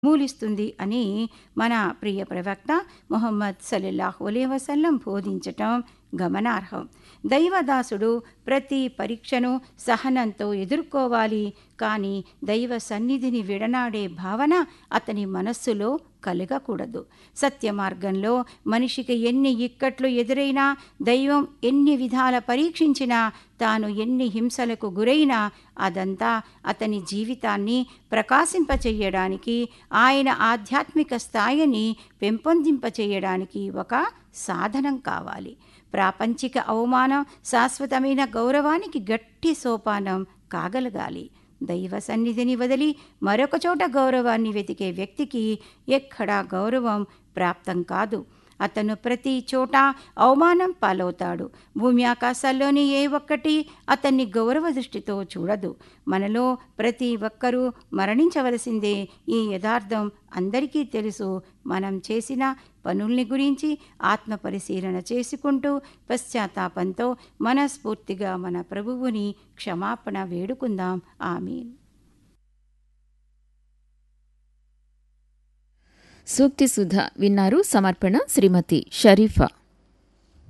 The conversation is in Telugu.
మూలిస్తుంది అని మన ప్రియ ప్రవక్త మొహమ్మద్ సల్లల్లాహు అలైహి వసల్లం బోధించటం గమనార్హం దైవదాసుడు ప్రతి పరీక్షను సహనంతో ఎదుర్కోవాలి కానీ దైవ సన్నిధిని విడనాడే భావన అతని మనస్సులో కలగకూడదు సత్య మార్గంలో మనిషికి ఎన్ని ఇక్కట్లు ఎదురైనా దైవం ఎన్ని విధాల పరీక్షించినా తాను ఎన్ని హింసలకు గురైనా అదంతా అతని జీవితాన్ని ప్రకాశింపచేయడానికి ఆయన ఆధ్యాత్మిక స్థాయిని పెంపొందింపచేయడానికి ఒక సాధనం కావాలి ప్రాపంచిక అవమానం శాశ్వతమైన గౌరవానికి గట్టి సోపానం కాగలగాలి దైవ సన్నిధిని వదిలి మరొక చోట గౌరవాన్ని వెతికే వ్యక్తికి ఎక్కడా గౌరవం ప్రాప్తం కాదు అతను ప్రతి చోట అవమానం పాలవుతాడు భూమి ఆకాశాల్లోని ఏ ఒక్కటి అతన్ని గౌరవ దృష్టితో చూడదు మనలో ప్రతి ఒక్కరూ మరణించవలసిందే ఈ యథార్థం అందరికీ తెలుసు మనం చేసిన పనుల్ని గురించి ఆత్మ పరిశీలన చేసుకుంటూ పశ్చాత్తాపంతో మనస్ఫూర్తిగా మన ప్రభువుని క్షమాపణ వేడుకుందాం ఆమీన్ సూక్తి సుధ విన్నారు సమర్పణ శ్రీమతి షరీఫా